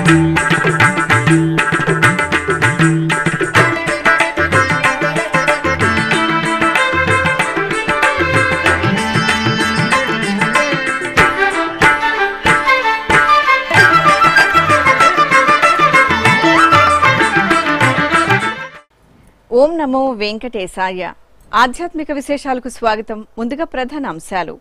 ఓం నమో వెంకటేశాయ ఆధ్యాత్మిక విశేషాలకు స్వాగతం ముందుగా ప్రధాన అంశాలు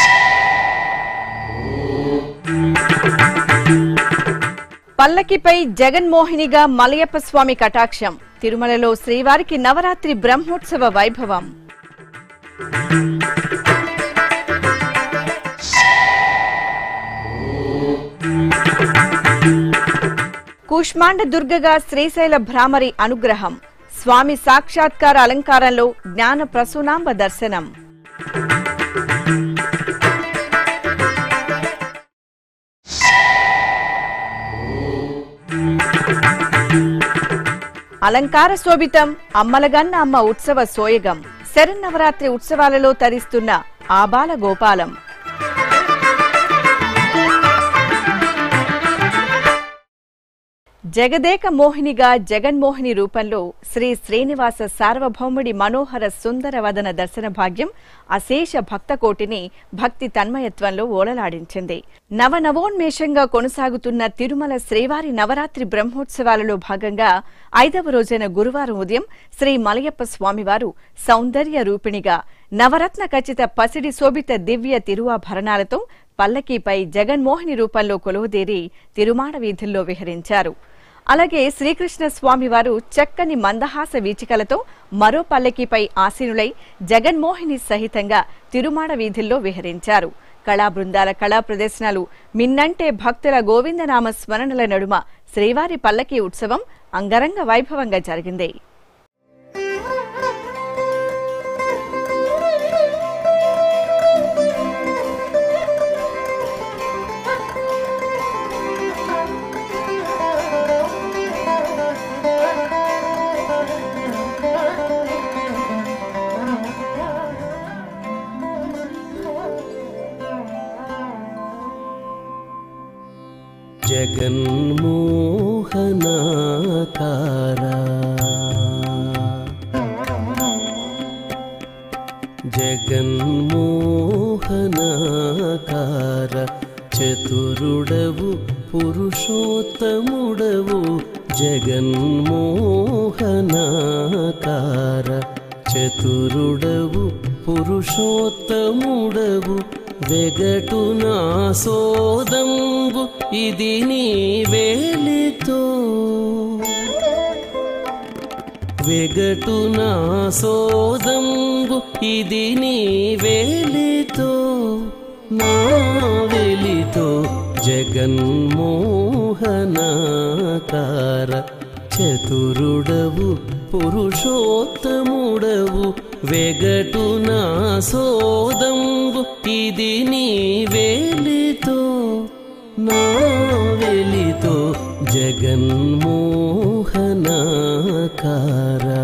పల్లకిపై జగన్మోహినిగా మలయప్ప స్వామి కటాక్షం తిరుమలలో శ్రీవారికి నవరాత్రి బ్రహ్మోత్సవ వైభవం కూష్మాండ దుర్గగా శ్రీశైల భ్రామరి అనుగ్రహం స్వామి సాక్షాత్కార అలంకారంలో జ్ఞాన ప్రసూనాంబ దర్శనం అలంకార శోభితం అమ్మలగన్న అమ్మ ఉత్సవ సోయగం శరన్నవరాత్రి ఉత్సవాలలో తరిస్తున్న ఆబాల గోపాలం జగదేక మోహినిగా జగన్మోహిని రూపంలో శ్రీ శ్రీనివాస సార్వభౌముడి మనోహర సుందర వదన దర్శన భాగ్యం అశేష భక్తకోటిని భక్తి తన్మయత్వంలో ఓలలాడించింది నవనవోన్మేషంగా కొనసాగుతున్న తిరుమల శ్రీవారి నవరాత్రి బ్రహ్మోత్సవాలలో భాగంగా ఐదవ రోజైన గురువారం ఉదయం శ్రీ మలయప్ప స్వామివారు సౌందర్య రూపిణిగా నవరత్న ఖచ్చిత పసిడి శోభిత దివ్య తిరువాభరణాలతో పల్లకీపై జగన్మోహిని రూపంలో కొలువుదేరి తిరుమాడ వీధుల్లో విహరించారు అలాగే శ్రీకృష్ణ స్వామివారు చక్కని మందహాస వీచికలతో మరో పల్లకీపై ఆసీనులై జగన్మోహిని సహితంగా తిరుమాడ వీధుల్లో విహరించారు కళా బృందాల కళా ప్రదర్శనలు మిన్నంటే భక్తుల గోవిందనామ స్మరణల నడుమ శ్రీవారి పల్లకీ ఉత్సవం అంగరంగ వైభవంగా జరిగింది జగన్మోహనాకారా జగన్మోహనాకార చతురుడవు పురుషోత్తముడవు జగన్మోహనాకార చతురుడవు పురుషోత్తముడవు వెగటు నా సోదంబు ఇది నీ వేలితో వెగటు నా సోదంబు ఇది నీ వేలితో నా వెలితో జగన్మోహనాకార చతురుడవు పురుషోత్తముడవు వెగటు నా సోదంబు ఇది నీ వేలితో నా వెలితో జగన్మోహనాకారా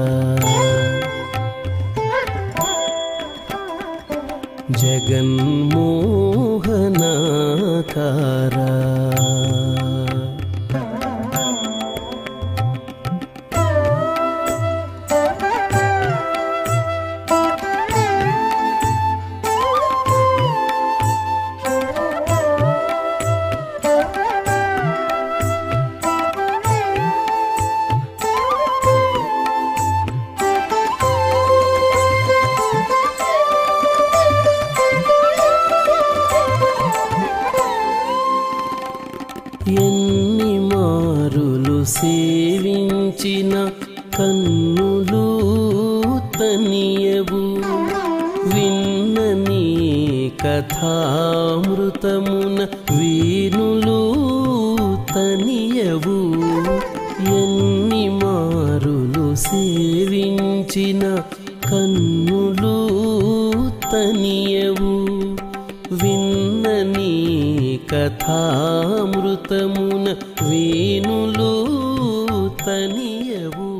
జగన్మోహనాకారా ఎన్ని మారులు సేవించిన కన్నులు తనియవు విన్న నీ కథామృతమున వీనులు తనియవు ఎన్ని మారులు సేవించిన కన్నులు తనియవు విన్న నీ కథామృతమున వీనులు తనియవు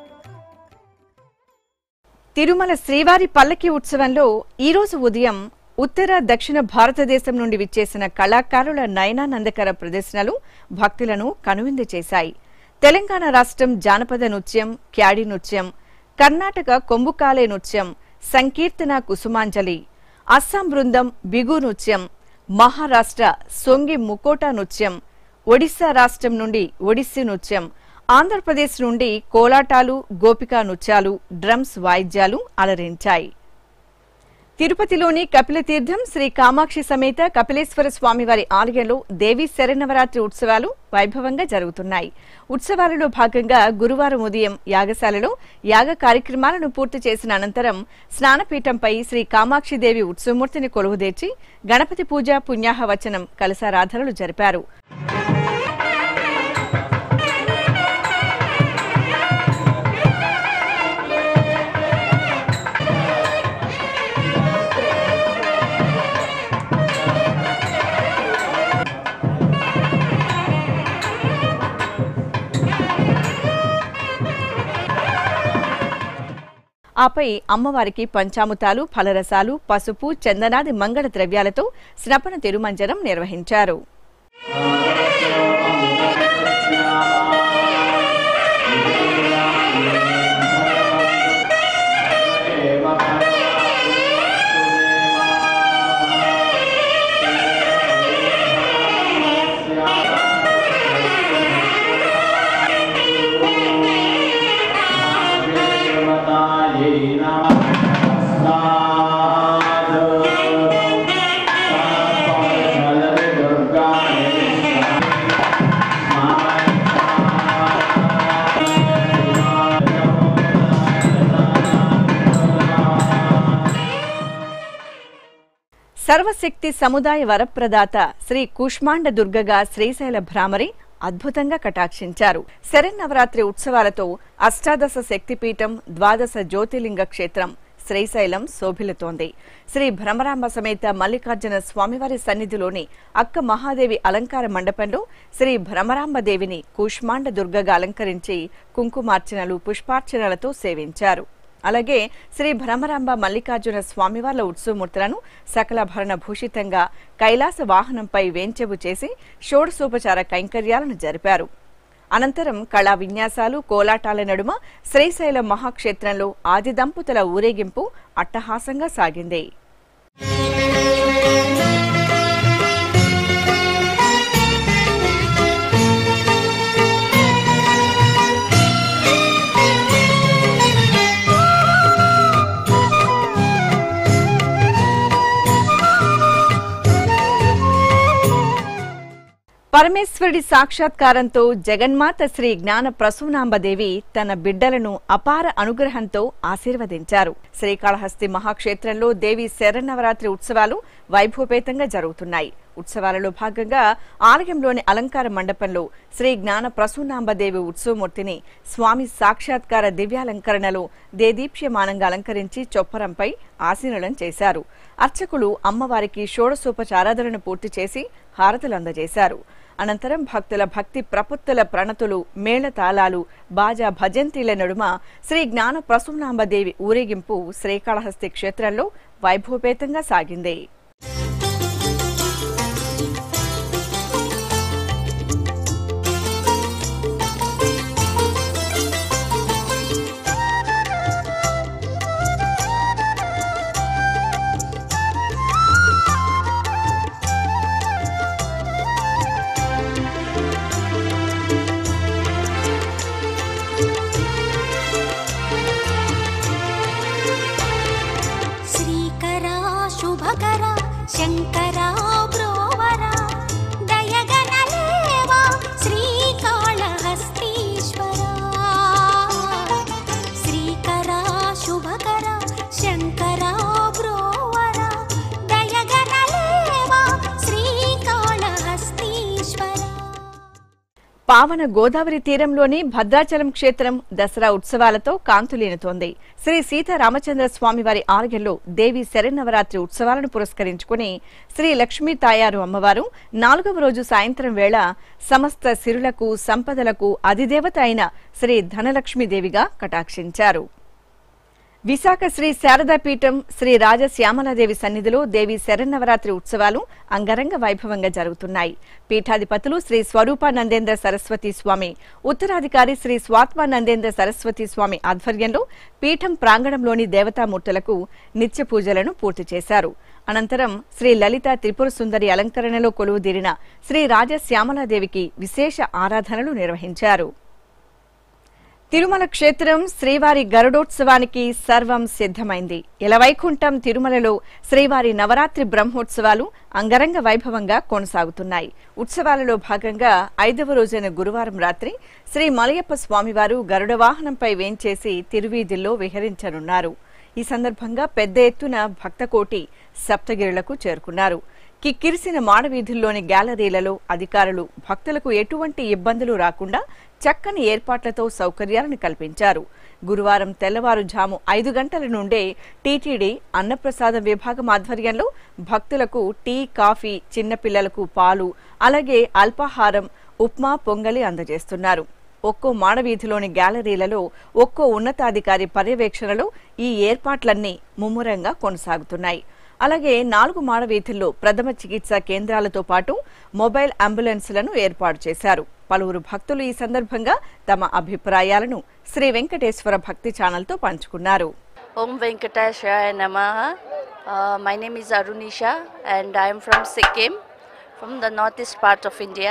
తిరుమల శ్రీవారి పల్లకి ఉత్సవంలో ఈరోజు ఉదయం ఉత్తర దక్షిణ భారతదేశం నుండి విచ్చేసిన కళాకారుల నయనానందకర ప్రదర్శనలు భక్తులను కనువిందు చేశాయి తెలంగాణ రాష్ట్రం జానపద నృత్యం క్యాడి నృత్యం కర్ణాటక కొంబుకాలే నృత్యం సంకీర్తన కుసుమాంజలి అస్సాం బృందం బిగు నృత్యం మహారాష్ట్ర సొంగి ముకోటా నృత్యం ఒడిశా రాష్ట్రం నుండి ఒడిస్సీ నృత్యం ఆంధ్రప్రదేశ్ నుండి కోలాటాలు గోపికా నృత్యాలు డ్రమ్స్ వాయిద్యాలు అలరించాయి తిరుపతిలోని కపిలతీర్థం శ్రీ కామాక్షి సమేత కపిలేశ్వర స్వామివారి ఆలయంలో దేవీ శరన్నవరాత్రి ఉత్సవాలు వైభవంగా జరుగుతున్నాయి ఉత్సవాలలో భాగంగా గురువారం ఉదయం యాగశాలలో యాగ కార్యక్రమాలను పూర్తి చేసిన అనంతరం స్నానపీఠంపై శ్రీ కామాక్షిదేవి ఉత్సవమూర్తిని కొలువుదీర్చి గణపతి పూజ పుణ్యాహ వచనం కలశారాధనలు జరిపారు ఆపై అమ్మవారికి పంచాముతాలు ఫలరసాలు పసుపు చందనాది మంగళ ద్రవ్యాలతో స్నపన తిరుమంజనం నిర్వహించారు సర్వశక్తి సముదాయ వరప్రదాత శ్రీ కూష్మాండ దుర్గగా శ్రీశైల భ్రామరి అద్భుతంగా కటాక్షించారు శరన్నవరాత్రి ఉత్సవాలతో అష్టాదశ శక్తిపీఠం ద్వాదశ జ్యోతిర్లింగ క్షేత్రం శ్రీశైలం శోభిల్లుతోంది శ్రీ భ్రమరాంబ సమేత మల్లికార్జున స్వామివారి సన్నిధిలోని అక్క మహాదేవి అలంకార మండపంలో శ్రీ భ్రమరాంబ దేవిని కూష్మాండ దుర్గగా అలంకరించి కుంకుమార్చనలు పుష్పార్చనలతో సేవించారు అలాగే శ్రీ భ్రమరాంబ మల్లికార్జున స్వామివార్ల ఉత్సవమూర్తులను సకలాభరణ భూషితంగా కైలాస వాహనంపై వేంచెవు చేసి షోడశోపచార కైంకర్యాలను జరిపారు అనంతరం కళా విన్యాసాలు కోలాటాల నడుమ శ్రీశైలం మహాక్షేత్రంలో ఆది దంపతుల ఊరేగింపు అట్టహాసంగా సాగింది పరమేశ్వరుడి సాక్షాత్కారంతో జగన్మాత శ్రీ జ్ఞాన ప్రసూనాంబదేవి తన బిడ్డలను అపార అనుగ్రహంతో ఆశీర్వదించారు శ్రీకాళహస్తి మహాక్షేత్రంలో దేవి శరన్నవరాత్రి ఉత్సవాలు వైభవపేతంగా జరుగుతున్నాయి ఉత్సవాలలో భాగంగా ఆలయంలోని అలంకార మండపంలో శ్రీ జ్ఞాన ప్రసూనాంబదేవి ఉత్సవమూర్తిని స్వామి సాక్షాత్కార దివ్యాలంకరణలో దేదీప్యమానంగా అలంకరించి చొప్పరంపై ఆసీనులం చేశారు అర్చకులు అమ్మవారికి షోడశోపచారాధనను పూర్తి చేసి హారతులు అందజేశారు అనంతరం భక్తుల భక్తి ప్రపత్తుల ప్రణతులు మేళతాళాలు బాజా భజంతిల నడుమ శ్రీ జ్ఞాన ప్రసూనాంబదేవి ఊరేగింపు శ్రీకాళహస్తి క్షేత్రంలో వైభవపేతంగా సాగింది శ్రీకరా శుభకరా శంకరా బ్రోవరా దయగనలేవా శ్రీకాళహస్తీశ్వరా శ్రీకరా శుభకరా శంకరా బ్రోవరా దయగనలేవా శ్రీకాళహస్తీశ్వరా పావన గోదావరి తీరంలోని భద్రాచలం క్షేత్రం దసరా ఉత్సవాలతో కాంతులీనుతోంది శ్రీ సీతారామచంద్ర స్వామివారి ఆలయంలో దేవి శరన్నవరాత్రి ఉత్సవాలను పురస్కరించుకుని శ్రీ లక్ష్మీ తాయారు అమ్మవారు నాలుగవ రోజు సాయంత్రం వేళ సమస్త సిరులకు సంపదలకు అధిదేవత అయిన శ్రీ ధనలక్ష్మీదేవిగా కటాక్షించారు విశాఖ శ్రీ శారదాపీఠం శ్రీ రాజశ్యామలాదేవి సన్నిధిలో దేవి శరన్నవరాత్రి ఉత్సవాలు అంగరంగ వైభవంగా జరుగుతున్నాయి పీఠాధిపతులు శ్రీ స్వరూపానందేంద్ర సరస్వతి స్వామి ఉత్తరాధికారి శ్రీ స్వాత్మానందేంద్ర సరస్వతి స్వామి ఆధ్వర్యంలో పీఠం ప్రాంగణంలోని దేవతామూర్తులకు నిత్య పూజలను పూర్తి చేశారు అనంతరం శ్రీ లలిత త్రిపుర సుందరి అలంకరణలో కొలువుదీరిన శ్రీ రాజశ్యామలాదేవికి విశేష ఆరాధనలు నిర్వహించారు తిరుమల క్షేత్రం శ్రీవారి గరుడోత్సవానికి సర్వం సిద్ధమైంది ఇలవైకుంఠం తిరుమలలో శ్రీవారి నవరాత్రి బ్రహ్మోత్సవాలు అంగరంగ వైభవంగా కొనసాగుతున్నాయి ఉత్సవాలలో భాగంగా ఐదవ రోజైన గురువారం రాత్రి శ్రీ మలయప్ప స్వామివారు గరుడ వాహనంపై వేంచేసి తిరువీధుల్లో విహరించనున్నారు ఈ సందర్భంగా పెద్ద ఎత్తున భక్తకోటి సప్తగిరులకు చేరుకున్నారు కిక్కిరిసిన మాడవీధుల్లోని గ్యాలరీలలో అధికారులు భక్తులకు ఎటువంటి ఇబ్బందులు రాకుండా చక్కని ఏర్పాట్లతో సౌకర్యాలను కల్పించారు గురువారం తెల్లవారుజాము ఐదు గంటల నుండే టీటీడీ అన్నప్రసాదం విభాగం ఆధ్వర్యంలో భక్తులకు టీ కాఫీ చిన్నపిల్లలకు పాలు అలాగే అల్పాహారం ఉప్మా పొంగలి అందజేస్తున్నారు ఒక్కో మాడవీధిలోని గ్యాలరీలలో ఒక్కో ఉన్నతాధికారి పర్యవేక్షణలో ఈ ఏర్పాట్లన్నీ ముమ్మరంగా కొనసాగుతున్నాయి అలాగే నాలుగు మాడవీధుల్లో ప్రథమ చికిత్స కేంద్రాలతో పాటు మొబైల్ అంబులెన్స్లను ఏర్పాటు చేశారు పలువురు భక్తులు ఈ సందర్భంగా తమ అభిప్రాయాలను శ్రీ వెంకటేశ్వర భక్తి ఛానల్తో పంచుకున్నారు Om Venkateshaya Namaha. Uh, my name is Arunisha and I am from Sikkim, from the northeast part of India.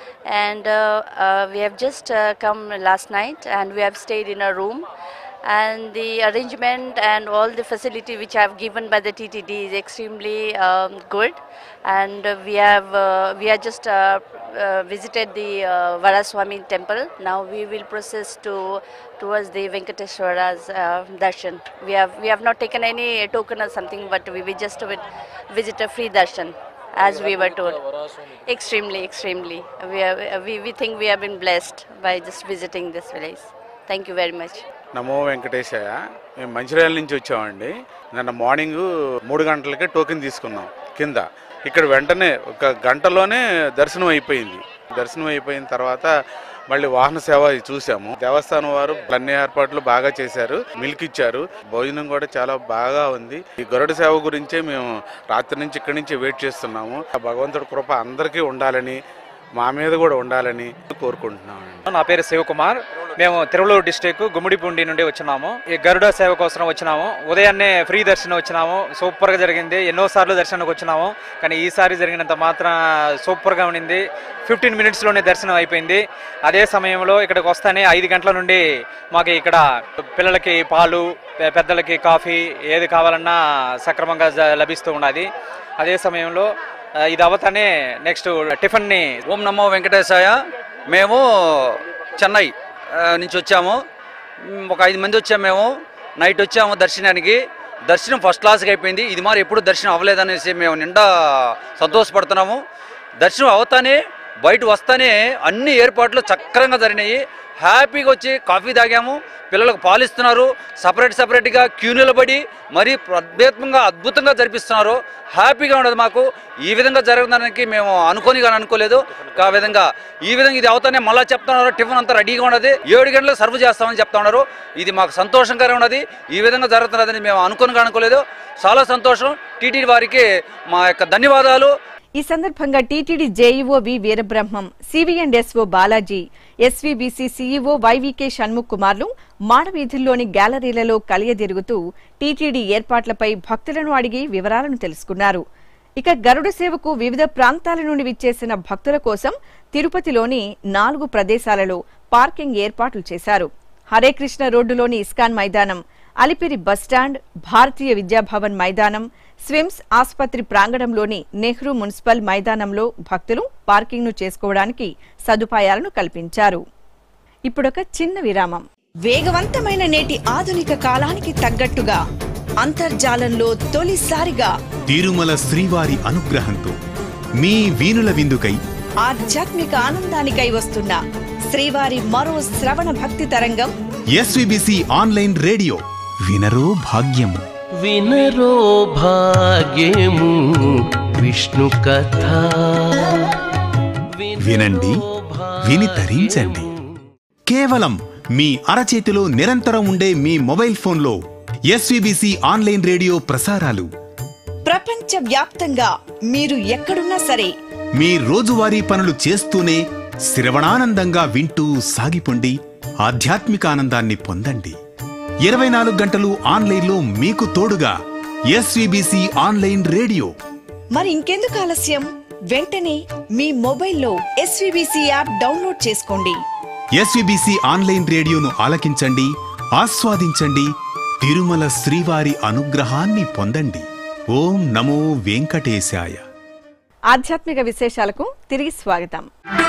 And uh, uh, we have just uh, come last night and we have stayed in a room. And the arrangement and all the facility which I have given by the TTD is extremely um, good. And uh, we have uh, we have just uh, uh, visited the uh, Varaswamy temple. Now we will process to towards the Venkateshwara's uh, darshan. We have we have not taken any token or something, but we will just wi- visit a free darshan, as we were told. Extremely, extremely. We, are, we we think we have been blessed by just visiting this place. Thank you very much. నమో వెంకటేశయ్య మేము మంచిర్యాల నుంచి వచ్చామండి నిన్న morning మూడు గంటలకే token తీసుకున్నాం కింద ఇక్కడ వెంటనే ఒక గంటలోనే దర్శనం అయిపోయింది దర్శనం అయిపోయిన తర్వాత మళ్ళీ వాహన సేవ చూసాము దేవస్థానం వారు అన్ని ఏర్పాట్లు బాగా చేశారు మిల్క్ ఇచ్చారు భోజనం కూడా చాలా బాగా ఉంది ఈ గరుడ సేవ గురించే మేము రాత్రి నుంచి ఇక్కడి నుంచి వెయిట్ చేస్తున్నాము ఆ భగవంతుడి కృప అందరికీ ఉండాలని మా మీద కూడా ఉండాలని కోరుకుంటున్నామండి నా పేరు శివకుమార్ మేము తిరువలూరు డిస్టిక్ గుమ్మిడిపూండి నుండి వచ్చినాము ఈ గరుడ సేవ కోసం వచ్చినాము ఉదయాన్నే ఫ్రీ దర్శనం వచ్చినాము సూపర్గా జరిగింది ఎన్నోసార్లు దర్శనానికి వచ్చినాము కానీ ఈసారి జరిగినంత మాత్రం సూపర్గా ఉండింది ఫిఫ్టీన్ మినిట్స్లోనే దర్శనం అయిపోయింది అదే సమయంలో ఇక్కడికి వస్తానే ఐదు గంటల నుండి మాకు ఇక్కడ పిల్లలకి పాలు పె- పెద్దలకి కాఫీ ఏది కావాలన్నా సక్రమంగా జ- లభిస్తూ ఉన్నది అదే సమయంలో ఆ, ఇది అవతానే నెక్స్ట్ టిఫిన్ని ఓం నమో వెంకటేశాయ మేము చెన్నై ఆ, నుంచి వచ్చాము మ్, ఒక ఐదు మంది వచ్చాము మేము నైట్ వచ్చాము దర్శనానికి దర్శనం ఫస్ట్ క్లాస్కి అయిపోయింది ఇది మరి ఎప్పుడు దర్శనం అవ్వలేదనేసి మేము నిండా సంతోషపడుతున్నాము దర్శనం అవుతానే బయట వస్తానే అన్ని ఏర్పాట్లు చక్కరంగా జరిగినాయి హ్యాపీగా వచ్చి కాఫీ తాగాము పిల్లలకు పాలిస్తున్నారు సపరేట్ సపరేట్గా క్యూ నిలబడి మరీ ప్రత్యేకంగా అద్భుతంగా జరిపిస్తున్నారు హ్యాపీగా ఉండదు మాకు ఈ విధంగా జరగడానికి మేము అనుకోని కానీ అనుకోలేదు ఆ విధంగా ఈ విధంగా ఇది అవుతానే మళ్ళీ చెప్తున్నారు టిఫిన్ అంతా రెడీగా ఉన్నది ఏడు గంటలకు సర్వ్ చేస్తామని చెప్తా ఉన్నారు ఇది మాకు సంతోషంగా ఉన్నది ఈ విధంగా జరుగుతున్నదని మేము అనుకోని కానీ అనుకోలేదు చాలా సంతోషం టీటీడీ వారికి మా యొక్క ధన్యవాదాలు ఈ సందర్భంగా TTD JEO V Veerabrahmam CV and SO Balaji SVBC CEO YVK Shanmukh కుమార్లు మాడవీధుల్లోని గ్యాలరీలలో కలియదిరుగుతూ టీటీడీ ఏర్పాట్లపై భక్తులను అడిగి వివరాలను తెలుసుకున్నారు ఇక గరుడ సేవకు వివిధ ప్రాంతాల నుండి విచ్చేసిన భక్తుల కోసం తిరుపతిలోని నాలుగు ప్రదేశాలలో పార్కింగ్ ఏర్పాట్లు చేశారు హరే కృష్ణ రోడ్డులోని ఇస్కాన్ మైదానం అలిపిరి బస్టాండ్ భారతీయ విద్యాభవన్ మైదానం స్విమ్స్ ఆసుపత్రి ప్రాంగణంలోని నెహ్రూ మున్సిపల్ మైదానంలో భక్తులు పార్కింగ్ను చేసుకోవడానికి సదుపాయాలను కల్పించారు ఇప్పుడొక చిన్న విరామం వేగవంతమైన నేటి ఆధునిక కాలానికి తగ్గట్టుగా అంతర్జాలంలో తొలిసారిగా తిరుమల శ్రీవారి అనుగ్రహంతో మీ వీణుల విందుకై ఆధ్యాత్మిక ఆనందానికై వస్తున్న శ్రీవారి మరో శ్రవణ భక్తి తరంగం ఎస్విబిసి ఆన్లైన్ రేడియో వినరో భాగ్యము వినరో భాగ్యము విష్ణు కథ వినండి, విని తరించండి. కేవలం మీ అరచేతిలో నిరంతరం ఉండే మీ మొబైల్ ఫోన్లో ఎస్వీబీసీ ఆన్లైన్ రేడియో ప్రసారాలు ప్రపంచ వ్యాప్తంగా మీరు ఎక్కడున్నా సరే మీ రోజువారీ పనులు చేస్తూనే శ్రవణానందంగా వింటూ సాగిపోండి ఆధ్యాత్మిక ఆనందాన్ని పొందండి ఇరవై నాలుగు గంటలు ఆన్లైన్లో మీకు తోడుగా ఎస్వీబీసీ ఆన్లైన్ రేడియో మరి ఇంకెందుకు ఆలస్యం వెంటనే మీ మొబైల్లో ఎస్వీబీసీ యాప్ డౌన్లోడ్ చేసుకోండి ఎస్వీబీసీ ఆన్లైన్ రేడియోను ఆలకించండి ఆస్వాదించండి తిరుమల శ్రీవారి అనుగ్రహాన్ని పొందండి ఓం నమో వెంకటేశాయ ఆధ్యాత్మిక విశేషాలకు తిరిగి స్వాగతం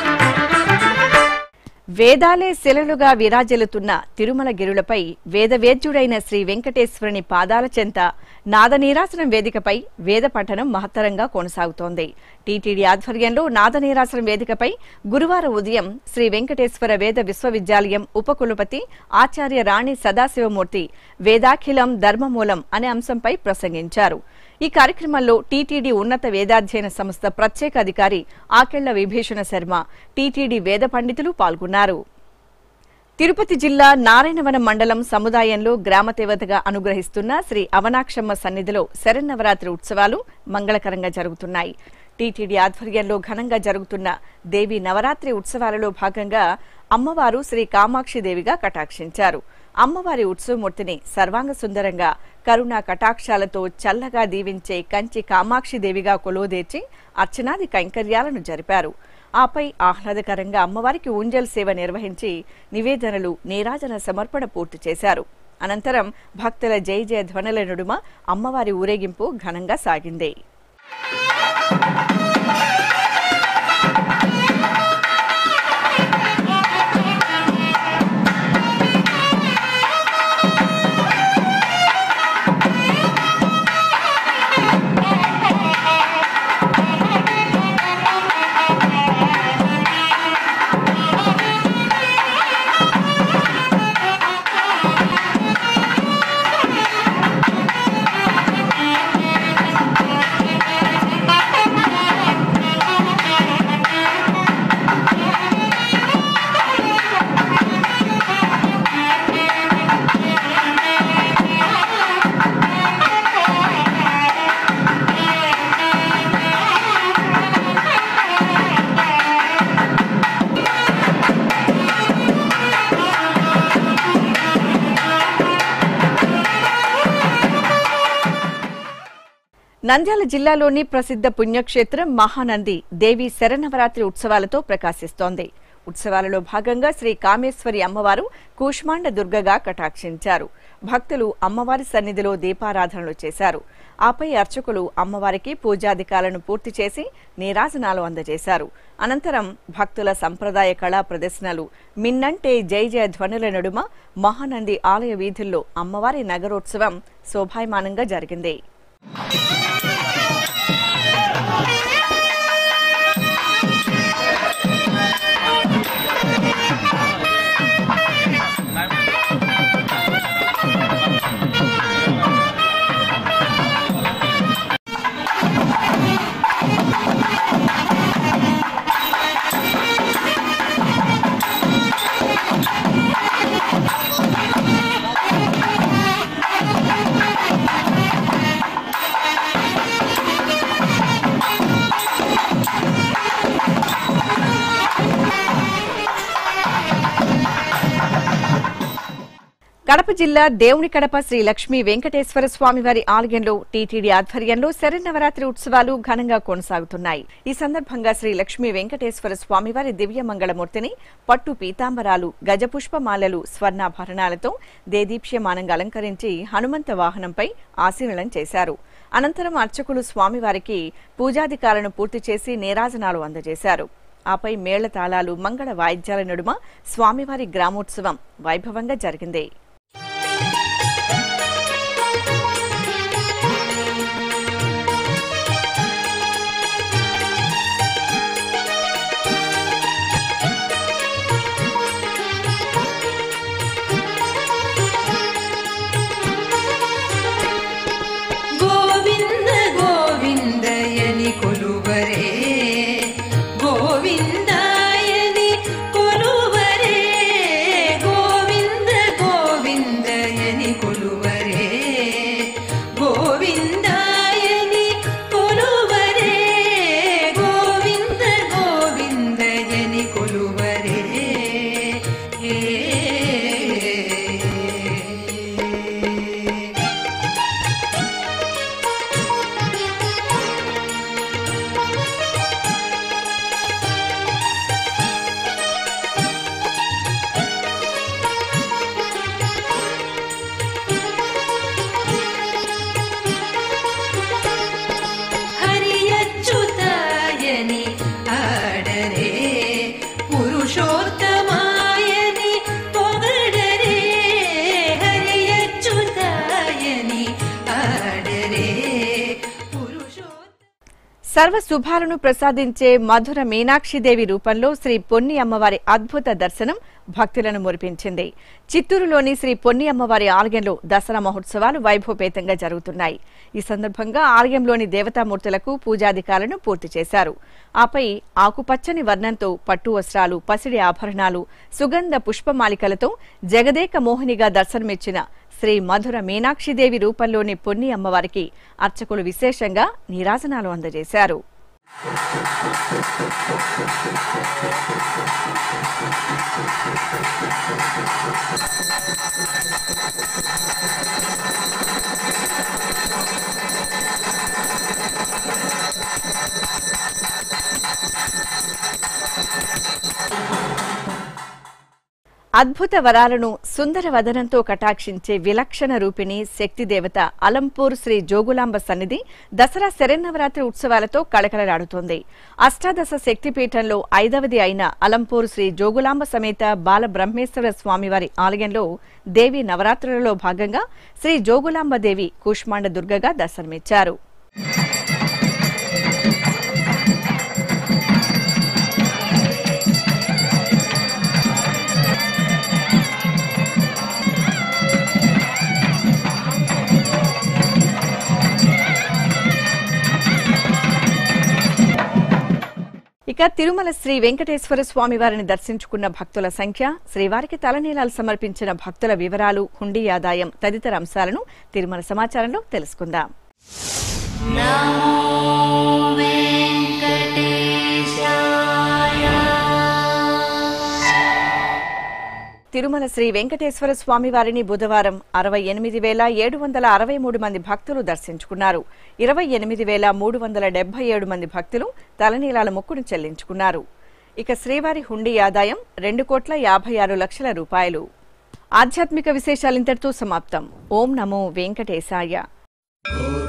వేదాలే శిలలుగా విరాజిల్లుతున్న తిరుమల గిరులపై వేదవేద్యుడైన శ్రీ వెంకటేశ్వరుని పాదాల చెంత నాదనీరాసనం వేదికపై వేద పఠనం మహత్తరంగా కొనసాగుతోంది టీటీడీ ఆధ్వర్యంలో నాదనీరాసనం వేదికపై గురువారం ఉదయం శ్రీ వెంకటేశ్వర వేద విశ్వవిద్యాలయం ఉపకులపతి ఆచార్య రాణి సదాశివమూర్తి వేదాఖిలం ధర్మమూలం అనే అంశంపై ప్రసంగించారు ఈ కార్యక్రమంలో టీటీడీ ఉన్నత వేదాధ్యయన సంస్థ ప్రత్యేక అధికారి ఆకెళ్ల విభీషణ శర్మ టీటీడీ వేద పండితులు పాల్గొన్నారు తిరుపతి జిల్లా నారాయణవనం మండలం సముదాయంలో గ్రామ దేవతగా అనుగ్రహిస్తున్న శ్రీ అవనాక్షమ్మ సన్నిధిలో శరన్నవరాత్రి ఉత్సవాలు మంగళకరంగా జరుగుతున్నాయి టీటీడీ ఆధ్వర్యంలో ఘనంగా జరుగుతున్న దేవి నవరాత్రి ఉత్సవాలలో భాగంగా అమ్మవారు శ్రీ కామాక్షిదేవిగా కటాక్షించారు అమ్మవారి ఉత్సవమూర్తిని సర్వాంగ సుందరంగా కరుణా కటాక్షాలతో చల్లగా దీవించే కంచి కామాక్షిదేవిగా కొలువుదీర్చి అర్చనాది కైంకర్యాలను జరిపారు ఆపై ఆహ్లాదకరంగా అమ్మవారికి ఊంజల్ సేవ నిర్వహించి నివేదనలు నీరాజన సమర్పణ పూర్తి చేశారు అనంతరం భక్తుల జై జయ ధ్వనుల నడుమ అమ్మవారి ఊరేగింపు ఘనంగా సాగింది నంద్యాల జిల్లాలోని ప్రసిద్ధ పుణ్యక్షేత్రం మహానంది దేవి శరన్నవరాత్రి ఉత్సవాలతో ప్రకాశిస్తోంది ఉత్సవాలలో భాగంగా శ్రీ కామేశ్వరి అమ్మవారు కూష్మాండ దుర్గగా కటాక్షించారు భక్తులు అమ్మవారి సన్నిధిలో దీపారాధనలు చేశారు ఆపై అర్చకులు అమ్మవారికి పూజాధికాలను పూర్తి చేసి నీరాజనాలు అందజేశారు అనంతరం భక్తుల సంప్రదాయ కళా ప్రదర్శనలు మిన్నంటే జై జయ ధ్వనుల నడుమ మహానంది ఆలయ వీధుల్లో అమ్మవారి నగరోత్సవం శోభాయమానంగా జరిగింది కడప జిల్లా దేవుని కడప శ్రీ లక్ష్మీ వెంకటేశ్వర స్వామి వారి ఆలయంలో టీటీడీ ఆధ్వర్యంలో శరన్నవరాత్రి ఉత్సవాలు ఘనంగా కొనసాగుతున్నాయి ఈ సందర్భంగా శ్రీ లక్ష్మీ వెంకటేశ్వర స్వామివారి దివ్య మంగళమూర్తిని పట్టు పీతాంబరాలు గజపుష్పమాలలు స్వర్ణాభరణాలతో దేదీప్యమానంగా అలంకరించి హనుమంత వాహనంపై ఆశీనులం చేశారు అనంతరం అర్చకులు స్వామివారికి పూజాధికాలను పూర్తి చేసి నీరాజనాలు అందజేశారు ఆపై మేళతాళాలు మంగళ వాయిద్యాల నడుమ స్వామివారి గ్రామోత్సవం వైభవంగా జరిగింది ಗೋವಿಂದ ಗೋವಿಂದಯನಿ ಕೊಲುವರೇ ಗೋವಿಂದಾಯನಿ ಕೊಲುವರೇ ಗೋವಿಂದ ಗೋವಿಂದ పురుషోత్తమాయని పొగడరే హరి అచ్యుతాయని ఆడరే పురుషోత్తమ సర్వ శుభాలను ప్రసాదించే మధుర మీనాక్షిదేవి రూపంలో శ్రీ పొన్ని అమ్మవారి అద్భుత దర్శనం భక్తులను మురిపించింది చిత్తూరులోని శ్రీ పొన్ని అమ్మవారి ఆలయంలో దసరా మహోత్సవాలు వైభవపేతంగా జరుగుతున్నాయి ఈ సందర్భంగా ఆలయంలోని దేవతామూర్తులకు పూజాధికారులను పూర్తి చేశారు ఆపై ఆకుపచ్చని వర్ణంతో పట్టు వస్త్రాలు పసిడి ఆభరణాలు సుగంధ పుష్పమాలికలతో జగదేక మోహినిగా దర్శనమిచ్చిన శ్రీ మధుర మీనాక్షిదేవి రూపంలోని పొన్ని అమ్మవారికి అర్చకులు విశేషంగా నీరాజనాలు అందజేశారు అద్భుత వరాలను సుందర వదనంతో కటాక్షించే విలక్షణ రూపిణి శక్తి దేవత అలంపూర్ శ్రీ జోగులాంబ సన్నిధి దసరా శరన్నవరాత్రి ఉత్సవాలతో కళకళలాడుతోంది అష్టాదశ శక్తిపీఠంలో ఐదవది అయిన అలంపూర్ శ్రీ జోగులాంబ సమేత బాల బ్రహ్మేశ్వర స్వామివారి ఆలయంలో దేవి నవరాత్రులలో భాగంగా శ్రీ జోగులాంబ దేవి కూష్మాండ దుర్గగా దర్శనమిచ్చారు ఇక తిరుమల శ్రీ వెంకటేశ్వర స్వామి వారిని దర్శించుకున్న భక్తుల సంఖ్య శ్రీవారికి తలనీలాలు సమర్పించిన భక్తుల వివరాలు హుండీ ఆదాయం తదితర అంశాలను తిరుమల సమాచారంలో తెలుసుకుందాం తిరుమల శ్రీ వెంకటేశ్వర స్వామి వారిని బుధవారం అరవై ఎనిమిది వేల ఏడు వందల అరవై మూడు మంది భక్తులు దర్శించుకున్నారు ఇరవై ఎనిమిది వేల మూడు వందల డెబ్బై ఏడు మంది భక్తులు తలనీలాల మొక్కును చెల్లించుకున్నారు ఇక శ్రీవారి హుండీ ఆదాయం రెండు కోట్ల యాభై ఆరు లక్షల రూపాయలు ఆధ్యాత్మిక విశేషాలింతటితో సమాప్తం ఓం నమో వెంకటేశాయ ఓ